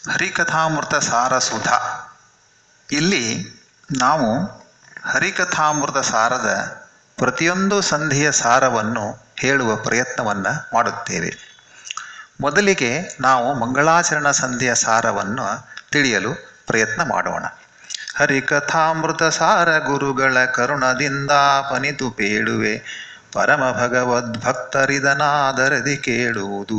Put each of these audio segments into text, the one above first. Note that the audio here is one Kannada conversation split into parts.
ಹರಿಕಥಾಮೃತ ಸಾರಸುಧ ಇಲ್ಲಿ ನಾವು ಹರಿಕಥಾಮೃತ ಸಾರದ ಪ್ರತಿಯೊಂದು ಸಂಧಿಯ ಸಾರವನ್ನು ಹೇಳುವ ಪ್ರಯತ್ನವನ್ನು ಮಾಡುತ್ತೇವೆ ಮೊದಲಿಗೆ ನಾವು ಮಂಗಳಾಚರಣ ಸಂಧಿಯ ಸಾರವನ್ನು ತಿಳಿಯಲು ಪ್ರಯತ್ನ ಮಾಡೋಣ ಹರಿಕಥಾಮೃತ ಸಾರ ಗುರುಗಳ ಕರುಣದಿಂದ ಪನಿತು ಪೇಳುವೆ ಪರಮ ಭಗವದ್ಭಕ್ತರಿದನಾದರದಿ ಕೇಳುವುದು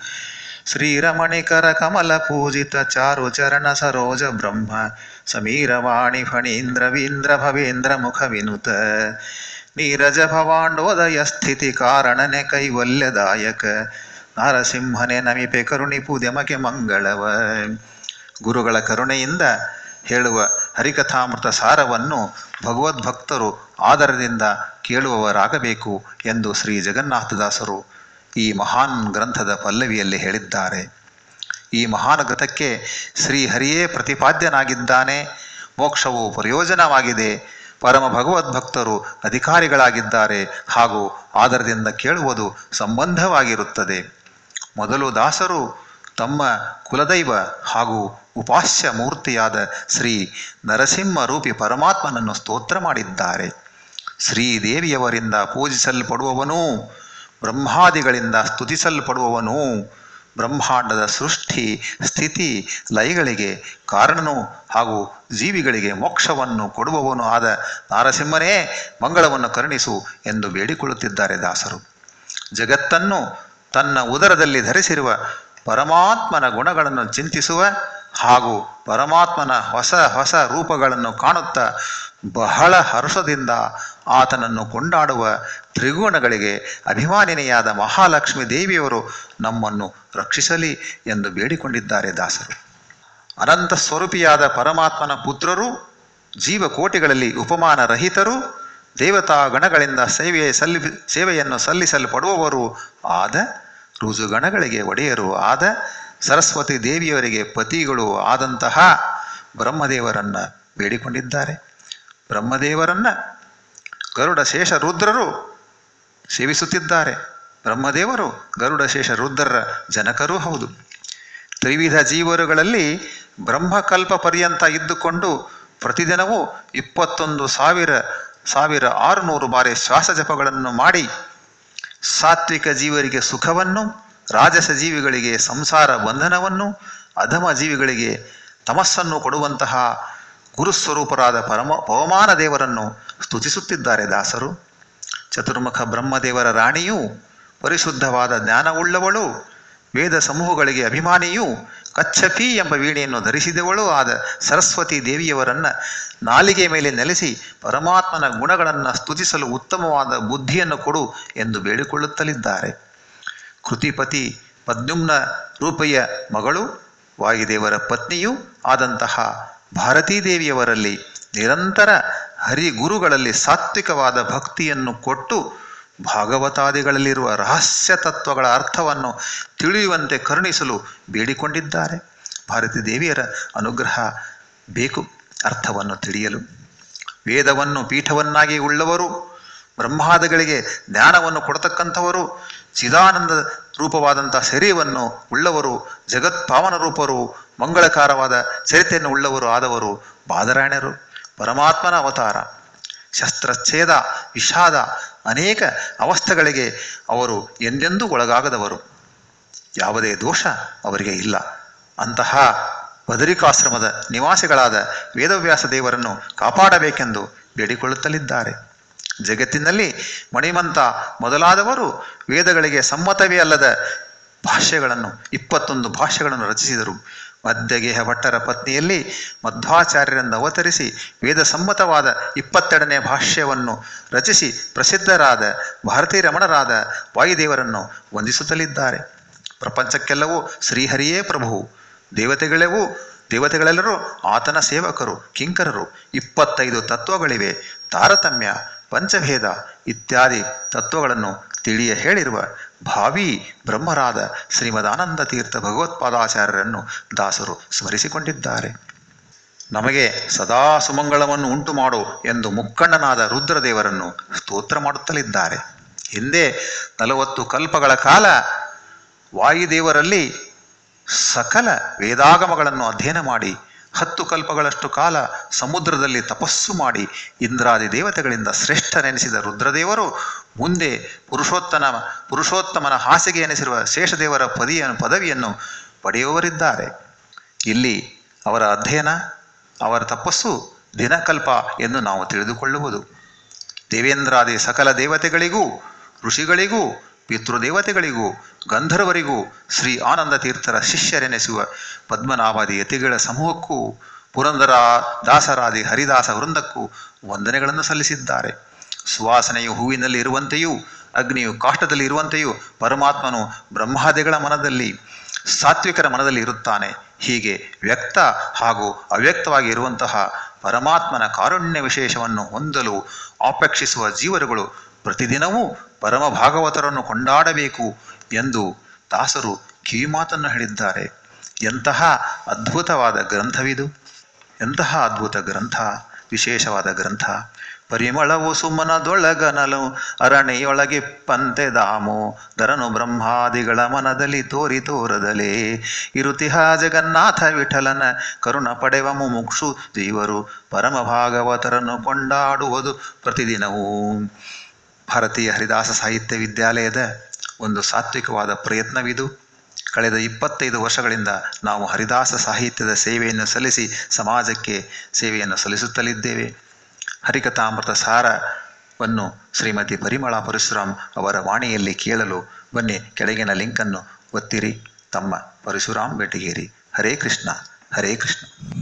ಶ್ರೀರಮಣಿಕರ ಕಮಲ ಪೂಜಿತ ಚಾರು ಚರಣ ಸರೋಜ ಬ್ರಹ್ಮ ಸಮೀರವಾಣಿ ಫಣೀಂದ್ರ ವೀಂದ್ರ ಭವೇಂದ್ರ ಮುಖ ವಿನುತ ನೀರಜ ಭವಾಂಡೋದಯ ಸ್ಥಿತಿ ಕಾರಣನೆ ಕೈವಲ್ಯದಾಯಕ ನರಸಿಂಹನೆ ನಮಿಪೆ ಕರುಣಿ ಪೂದ್ಯಮಗೆ ಮಂಗಳವ ಗುರುಗಳ ಕರುಣೆಯಿಂದ ಹೇಳುವ ಹರಿಕಥಾಮೃತ ಸಾರವನ್ನು ಭಗವದ್ಭಕ್ತರು ಆದರದಿಂದ ಕೇಳುವವರಾಗಬೇಕು ಎಂದು ಶ್ರೀ ಜಗನ್ನಾಥದಾಸರು ಈ ಮಹಾನ್ ಗ್ರಂಥದ ಪಲ್ಲವಿಯಲ್ಲಿ ಹೇಳಿದ್ದಾರೆ ಈ ಮಹಾನ್ ಗ್ರಂಥಕ್ಕೆ ಶ್ರೀಹರಿಯೇ ಪ್ರತಿಪಾದ್ಯನಾಗಿದ್ದಾನೆ ಮೋಕ್ಷವು ಪ್ರಯೋಜನವಾಗಿದೆ ಪರಮ ಭಗವದ್ಭಕ್ತರು ಅಧಿಕಾರಿಗಳಾಗಿದ್ದಾರೆ ಹಾಗೂ ಆದರದಿಂದ ಕೇಳುವುದು ಸಂಬಂಧವಾಗಿರುತ್ತದೆ ಮೊದಲು ದಾಸರು ತಮ್ಮ ಕುಲದೈವ ಹಾಗೂ ಉಪಾಸ್ಯ ಮೂರ್ತಿಯಾದ ಶ್ರೀ ನರಸಿಂಹ ರೂಪಿ ಪರಮಾತ್ಮನನ್ನು ಸ್ತೋತ್ರ ಮಾಡಿದ್ದಾರೆ ಶ್ರೀದೇವಿಯವರಿಂದ ಪೂಜಿಸಲ್ಪಡುವವನೂ ಬ್ರಹ್ಮಾದಿಗಳಿಂದ ಸ್ತುತಿಸಲ್ಪಡುವವನೂ ಬ್ರಹ್ಮಾಂಡದ ಸೃಷ್ಟಿ ಸ್ಥಿತಿ ಲಯಗಳಿಗೆ ಕಾರಣನೂ ಹಾಗೂ ಜೀವಿಗಳಿಗೆ ಮೋಕ್ಷವನ್ನು ಕೊಡುವವನು ಆದ ನಾರಸಿಂಹನೇ ಮಂಗಳವನ್ನು ಕರುಣಿಸು ಎಂದು ಬೇಡಿಕೊಳ್ಳುತ್ತಿದ್ದಾರೆ ದಾಸರು ಜಗತ್ತನ್ನು ತನ್ನ ಉದರದಲ್ಲಿ ಧರಿಸಿರುವ ಪರಮಾತ್ಮನ ಗುಣಗಳನ್ನು ಚಿಂತಿಸುವ ಹಾಗೂ ಪರಮಾತ್ಮನ ಹೊಸ ಹೊಸ ರೂಪಗಳನ್ನು ಕಾಣುತ್ತಾ ಬಹಳ ಹರ್ಷದಿಂದ ಆತನನ್ನು ಕೊಂಡಾಡುವ ತ್ರಿಗುಣಗಳಿಗೆ ಅಭಿಮಾನಿನಿಯಾದ ಮಹಾಲಕ್ಷ್ಮಿ ದೇವಿಯವರು ನಮ್ಮನ್ನು ರಕ್ಷಿಸಲಿ ಎಂದು ಬೇಡಿಕೊಂಡಿದ್ದಾರೆ ದಾಸರು ಅನಂತ ಸ್ವರೂಪಿಯಾದ ಪರಮಾತ್ಮನ ಪುತ್ರರು ಜೀವಕೋಟಿಗಳಲ್ಲಿ ಉಪಮಾನ ರಹಿತರು ದೇವತಾ ಗಣಗಳಿಂದ ಸೇವೆ ಸಲ್ಲಿ ಸೇವೆಯನ್ನು ಸಲ್ಲಿಸಲ್ಪಡುವವರು ಆದ ರುಜುಗಣಗಳಿಗೆ ಒಡೆಯರು ಆದ ಸರಸ್ವತಿ ದೇವಿಯವರಿಗೆ ಪತಿಗಳು ಆದಂತಹ ಬ್ರಹ್ಮದೇವರನ್ನು ಬೇಡಿಕೊಂಡಿದ್ದಾರೆ ಬ್ರಹ್ಮದೇವರನ್ನು ಗರುಡ ಶೇಷ ರುದ್ರರು ಸೇವಿಸುತ್ತಿದ್ದಾರೆ ಬ್ರಹ್ಮದೇವರು ಗರುಡ ಶೇಷ ರುದ್ರರ ಜನಕರೂ ಹೌದು ತ್ರಿವಿಧ ಜೀವರುಗಳಲ್ಲಿ ಬ್ರಹ್ಮಕಲ್ಪ ಪರ್ಯಂತ ಇದ್ದುಕೊಂಡು ಪ್ರತಿದಿನವೂ ಇಪ್ಪತ್ತೊಂದು ಸಾವಿರ ಸಾವಿರ ಆರುನೂರು ಬಾರಿ ಶ್ವಾಸ ಜಪಗಳನ್ನು ಮಾಡಿ ಸಾತ್ವಿಕ ಜೀವರಿಗೆ ಸುಖವನ್ನು ರಾಜಸ ಜೀವಿಗಳಿಗೆ ಸಂಸಾರ ಬಂಧನವನ್ನು ಅಧಮ ಜೀವಿಗಳಿಗೆ ತಮಸ್ಸನ್ನು ಕೊಡುವಂತಹ ಗುರುಸ್ವರೂಪರಾದ ಪರಮ ಪವಮಾನ ದೇವರನ್ನು ಸ್ತುತಿಸುತ್ತಿದ್ದಾರೆ ದಾಸರು ಚತುರ್ಮುಖ ಬ್ರಹ್ಮದೇವರ ರಾಣಿಯೂ ಪರಿಶುದ್ಧವಾದ ಜ್ಞಾನವುಳ್ಳವಳು ವೇದ ಸಮೂಹಗಳಿಗೆ ಅಭಿಮಾನಿಯೂ ಕಚ್ಚಪಿ ಎಂಬ ವೀಣೆಯನ್ನು ಧರಿಸಿದವಳು ಆದ ಸರಸ್ವತಿ ದೇವಿಯವರನ್ನು ನಾಲಿಗೆ ಮೇಲೆ ನೆಲೆಸಿ ಪರಮಾತ್ಮನ ಗುಣಗಳನ್ನು ಸ್ತುತಿಸಲು ಉತ್ತಮವಾದ ಬುದ್ಧಿಯನ್ನು ಕೊಡು ಎಂದು ಬೇಡಿಕೊಳ್ಳುತ್ತಲಿದ್ದಾರೆ ಕೃತಿಪತಿ ಪದ್ಯುಮ್ನ ರೂಪೆಯ ಮಗಳು ವಾಯುದೇವರ ಪತ್ನಿಯೂ ಆದಂತಹ ಭಾರತೀ ದೇವಿಯವರಲ್ಲಿ ನಿರಂತರ ಹರಿಗುರುಗಳಲ್ಲಿ ಸಾತ್ವಿಕವಾದ ಭಕ್ತಿಯನ್ನು ಕೊಟ್ಟು ಭಾಗವತಾದಿಗಳಲ್ಲಿರುವ ರಹಸ್ಯ ತತ್ವಗಳ ಅರ್ಥವನ್ನು ತಿಳಿಯುವಂತೆ ಕರುಣಿಸಲು ಬೇಡಿಕೊಂಡಿದ್ದಾರೆ ಭಾರತೀ ದೇವಿಯರ ಅನುಗ್ರಹ ಬೇಕು ಅರ್ಥವನ್ನು ತಿಳಿಯಲು ವೇದವನ್ನು ಪೀಠವನ್ನಾಗಿ ಉಳ್ಳವರು ಬ್ರಹ್ಮಾದಿಗಳಿಗೆ ಜ್ಞಾನವನ್ನು ಕೊಡತಕ್ಕಂಥವರು ಚಿದಾನಂದ ರೂಪವಾದಂಥ ಶರೀರವನ್ನು ಉಳ್ಳವರು ಜಗತ್ಪಾವನ ರೂಪರು ಮಂಗಳಕಾರವಾದ ಚರಿತೆಯನ್ನು ಉಳ್ಳವರು ಆದವರು ಬಾದರಾಯಣರು ಪರಮಾತ್ಮನ ಅವತಾರ ಶಸ್ತ್ರಚ್ಛೇದ ವಿಷಾದ ಅನೇಕ ಅವಸ್ಥೆಗಳಿಗೆ ಅವರು ಎಂದೆಂದೂ ಒಳಗಾಗದವರು ಯಾವುದೇ ದೋಷ ಅವರಿಗೆ ಇಲ್ಲ ಅಂತಹ ಬದರಿಕಾಶ್ರಮದ ನಿವಾಸಿಗಳಾದ ವೇದವ್ಯಾಸ ದೇವರನ್ನು ಕಾಪಾಡಬೇಕೆಂದು ಬೇಡಿಕೊಳ್ಳುತ್ತಲಿದ್ದಾರೆ ಜಗತ್ತಿನಲ್ಲಿ ಮಣಿಮಂತ ಮೊದಲಾದವರು ವೇದಗಳಿಗೆ ಸಮ್ಮತವೇ ಅಲ್ಲದ ಭಾಷ್ಯಗಳನ್ನು ಇಪ್ಪತ್ತೊಂದು ಭಾಷ್ಯಗಳನ್ನು ರಚಿಸಿದರು ಮಧ್ಯಗೇಹ ಭಟ್ಟರ ಪತ್ನಿಯಲ್ಲಿ ಮಧ್ವಾಚಾರ್ಯರನ್ನು ಅವತರಿಸಿ ವೇದ ಸಮ್ಮತವಾದ ಇಪ್ಪತ್ತೆರಡನೇ ಭಾಷ್ಯವನ್ನು ರಚಿಸಿ ಪ್ರಸಿದ್ಧರಾದ ಭಾರತೀ ರಮಣರಾದ ವಾಯುದೇವರನ್ನು ವಂದಿಸುತ್ತಲಿದ್ದಾರೆ ಪ್ರಪಂಚಕ್ಕೆಲ್ಲವೂ ಶ್ರೀಹರಿಯೇ ಪ್ರಭುವು ದೇವತೆಗಳೆವೂ ದೇವತೆಗಳೆಲ್ಲರೂ ಆತನ ಸೇವಕರು ಕಿಂಕರರು ಇಪ್ಪತ್ತೈದು ತತ್ವಗಳಿವೆ ತಾರತಮ್ಯ ಪಂಚಭೇದ ಇತ್ಯಾದಿ ತತ್ವಗಳನ್ನು ತಿಳಿಯ ಹೇಳಿರುವ ಭಾವಿ ಬ್ರಹ್ಮರಾದ ಶ್ರೀಮದಾನಂದ ತೀರ್ಥ ಭಗವತ್ಪಾದಾಚಾರ್ಯರನ್ನು ದಾಸರು ಸ್ಮರಿಸಿಕೊಂಡಿದ್ದಾರೆ ನಮಗೆ ಸದಾ ಸುಮಂಗಳವನ್ನು ಉಂಟು ಮಾಡು ಎಂದು ಮುಕ್ಕಣ್ಣನಾದ ರುದ್ರದೇವರನ್ನು ಸ್ತೋತ್ರ ಮಾಡುತ್ತಲಿದ್ದಾರೆ ಹಿಂದೆ ನಲವತ್ತು ಕಲ್ಪಗಳ ಕಾಲ ವಾಯುದೇವರಲ್ಲಿ ಸಕಲ ವೇದಾಗಮಗಳನ್ನು ಅಧ್ಯಯನ ಮಾಡಿ ಹತ್ತು ಕಲ್ಪಗಳಷ್ಟು ಕಾಲ ಸಮುದ್ರದಲ್ಲಿ ತಪಸ್ಸು ಮಾಡಿ ಇಂದ್ರಾದಿ ದೇವತೆಗಳಿಂದ ಶ್ರೇಷ್ಠನೆನಿಸಿದ ರುದ್ರದೇವರು ಮುಂದೆ ಪುರುಷೋತ್ತಮ ಪುರುಷೋತ್ತಮನ ಹಾಸಿಗೆ ಎನಿಸಿರುವ ಶೇಷದೇವರ ಪದಿಯನ್ನು ಪದವಿಯನ್ನು ಪಡೆಯುವವರಿದ್ದಾರೆ ಇಲ್ಲಿ ಅವರ ಅಧ್ಯಯನ ಅವರ ತಪಸ್ಸು ದಿನಕಲ್ಪ ಎಂದು ನಾವು ತಿಳಿದುಕೊಳ್ಳುವುದು ದೇವೇಂದ್ರಾದಿ ಸಕಲ ದೇವತೆಗಳಿಗೂ ಋಷಿಗಳಿಗೂ ಪಿತೃದೇವತೆಗಳಿಗೂ ಗಂಧರ್ವರಿಗೂ ಶ್ರೀ ಆನಂದ ತೀರ್ಥರ ಶಿಷ್ಯರೆನಿಸುವ ಪದ್ಮನಾಭಾದಿ ಯತಿಗಳ ಸಮೂಹಕ್ಕೂ ಪುರಂದರ ದಾಸರಾದಿ ಹರಿದಾಸ ವೃಂದಕ್ಕೂ ವಂದನೆಗಳನ್ನು ಸಲ್ಲಿಸಿದ್ದಾರೆ ಸುವಾಸನೆಯು ಹೂವಿನಲ್ಲಿ ಇರುವಂತೆಯೂ ಅಗ್ನಿಯು ಕಾಷ್ಟದಲ್ಲಿ ಇರುವಂತೆಯೂ ಪರಮಾತ್ಮನು ಬ್ರಹ್ಮಾದಿಗಳ ಮನದಲ್ಲಿ ಸಾತ್ವಿಕರ ಮನದಲ್ಲಿ ಇರುತ್ತಾನೆ ಹೀಗೆ ವ್ಯಕ್ತ ಹಾಗೂ ಅವ್ಯಕ್ತವಾಗಿ ಇರುವಂತಹ ಪರಮಾತ್ಮನ ಕಾರುಣ್ಯ ವಿಶೇಷವನ್ನು ಹೊಂದಲು ಆಪೇಕ್ಷಿಸುವ ಜೀವರುಗಳು ಪ್ರತಿದಿನವೂ ಪರಮ ಭಾಗವತರನ್ನು ಕೊಂಡಾಡಬೇಕು ಎಂದು ದಾಸರು ಕಿವಿಮಾತನ್ನು ಹೇಳಿದ್ದಾರೆ ಎಂತಹ ಅದ್ಭುತವಾದ ಗ್ರಂಥವಿದು ಎಂತಹ ಅದ್ಭುತ ಗ್ರಂಥ ವಿಶೇಷವಾದ ಗ್ರಂಥ ಪರಿಮಳವು ಸುಮನದೊಳಗನಲು ಅರಣಿಯೊಳಗೆ ಪಂತೆ ದಾಮು ದರನು ಬ್ರಹ್ಮಾದಿಗಳ ಮನದಲ್ಲಿ ತೋರಿ ತೋರದಲೇ ಇರುತಿಹ ಜಗನ್ನಾಥ ವಿಠಲನ ಕರುಣ ಪಡೆವ ಮುಮುಕ್ಷು ಜೀವರು ಪರಮ ಭಾಗವತರನ್ನು ಕೊಂಡಾಡುವುದು ಪ್ರತಿದಿನವೂ ಭಾರತೀಯ ಹರಿದಾಸ ಸಾಹಿತ್ಯ ವಿದ್ಯಾಲಯದ ಒಂದು ಸಾತ್ವಿಕವಾದ ಪ್ರಯತ್ನವಿದು ಕಳೆದ ಇಪ್ಪತ್ತೈದು ವರ್ಷಗಳಿಂದ ನಾವು ಹರಿದಾಸ ಸಾಹಿತ್ಯದ ಸೇವೆಯನ್ನು ಸಲ್ಲಿಸಿ ಸಮಾಜಕ್ಕೆ ಸೇವೆಯನ್ನು ಸಲ್ಲಿಸುತ್ತಲಿದ್ದೇವೆ ಹರಿಕಥಾಮೃತ ಸಾರವನ್ನು ಶ್ರೀಮತಿ ಪರಿಮಳ ಪರಶುರಾಮ್ ಅವರ ವಾಣಿಯಲ್ಲಿ ಕೇಳಲು ಬನ್ನಿ ಕೆಳಗಿನ ಲಿಂಕನ್ನು ಒತ್ತಿರಿ ತಮ್ಮ ಪರಶುರಾಮ್ ಬೆಟಗೇರಿ ಹರೇ ಕೃಷ್ಣ ಹರೇ ಕೃಷ್ಣ